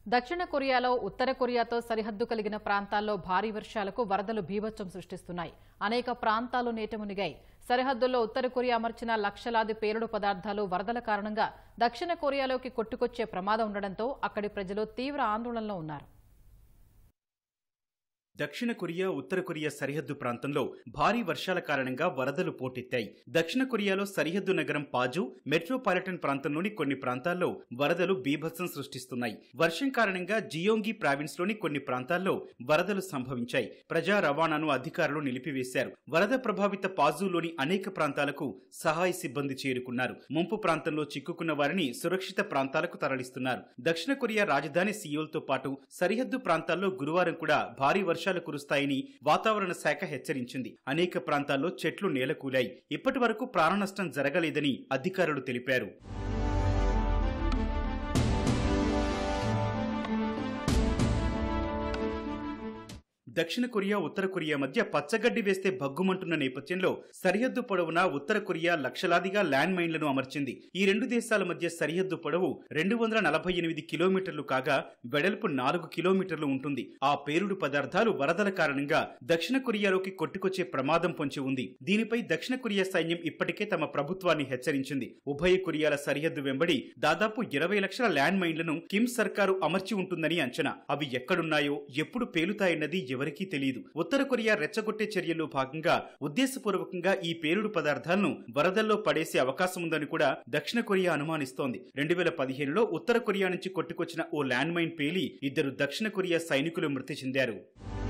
దక్షిణ కొరియాలో ఉత్తర కొరియాతో సరిహద్దు కలిగిన ప్రాంతాల్లో భారీ వర్షాలకు వరదలు బీభత్సం సృష్టిస్తున్నాయి అనేక ప్రాంతాలు నీట మునిగాయి సరిహద్దుల్లో ఉత్తర కొరియా అమర్చిన లక్షలాది పేలుడు పదార్థాలు వరదల కారణంగా దక్షిణ కొరియాలోకి కొట్టుకొచ్చే ప్రమాదం ఉండడంతో అక్కడి ప్రజలు తీవ్ర ఆందోళనలో ఉన్నారు దక్షిణ కొరియా ఉత్తర కొరియా సరిహద్దు ప్రాంతంలో భారీ వర్షాల కారణంగా వరదలు పోటెత్తాయి దక్షిణ కొరియాలో సరిహద్దు నగరం పాజు మెట్రోపాలిటన్ ప్రాంతంలోని కొన్ని ప్రాంతాల్లో వరదలు బీభత్సం సృష్టిస్తున్నాయి వర్షం కారణంగా జియోంగి ప్రావిన్స్ లోని కొన్ని ప్రాంతాల్లో వరదలు సంభవించాయి ప్రజా రవాణాను అధికారులు నిలిపివేశారు వరద ప్రభావిత పాజులోని అనేక ప్రాంతాలకు సహాయ సిబ్బంది చేరుకున్నారు ముంపు ప్రాంతంలో చిక్కుకున్న వారిని సురక్షిత ప్రాంతాలకు తరలిస్తున్నారు దక్షిణ కొరియా రాజధాని సియోల్తో పాటు సరిహద్దు ప్రాంతాల్లో గురువారం కూడా భారీ వర్షాలు కురుస్తాయని వాతావరణ శాఖ హెచ్చరించింది అనేక ప్రాంతాల్లో చెట్లు నేలకూలాయి ఇప్పటి వరకు ప్రాణనష్టం జరగలేదని అధికారులు తెలిపారు దక్షిణ కొరియా ఉత్తర కొరియా మధ్య పచ్చగడ్డి వేస్తే భగ్గుమంటున్న నేపథ్యంలో సరిహద్దు పొడవునా ఉత్తర కొరియా లక్షలాదిగా ల్యాండ్ మైన్లను అమర్చింది ఈ రెండు దేశాల మధ్య సరిహద్దు పొడవు రెండు వందల నలభై ఎనిమిది కిలోమీటర్లు కాగా వెడల్పు నాలుగు కిలోమీటర్లు ఉంటుంది ఆ పేలుడు పదార్థాలు వరదల కారణంగా దక్షిణ కొరియాలోకి కొట్టుకొచ్చే ప్రమాదం పొంచి ఉంది దీనిపై దక్షిణ కొరియా సైన్యం ఇప్పటికే తమ ప్రభుత్వాన్ని హెచ్చరించింది ఉభయ కొరియాల సరిహద్దు వెంబడి దాదాపు ఇరవై లక్షల ల్యాండ్ మైన్లను కిమ్ సర్కారు అమర్చి ఉంటుందని అంచనా అవి ఎక్కడున్నాయో ఎప్పుడు పేలుతాయన్నది ఎవరికీ తెలియదు ఉత్తర కొరియా రెచ్చగొట్టే చర్యల్లో భాగంగా ఉద్దేశపూర్వకంగా ఈ పేలుడు పదార్థాలను వరదల్లో పడేసే అవకాశం ఉందని కూడా దక్షిణ కొరియా అనుమానిస్తోంది రెండు వేల పదిహేనులో ఉత్తర కొరియా నుంచి కొట్టుకొచ్చిన ఓ ల్యాండ్ మైన్ పేలి ఇద్దరు దక్షిణ కొరియా సైనికులు మృతి చెందారు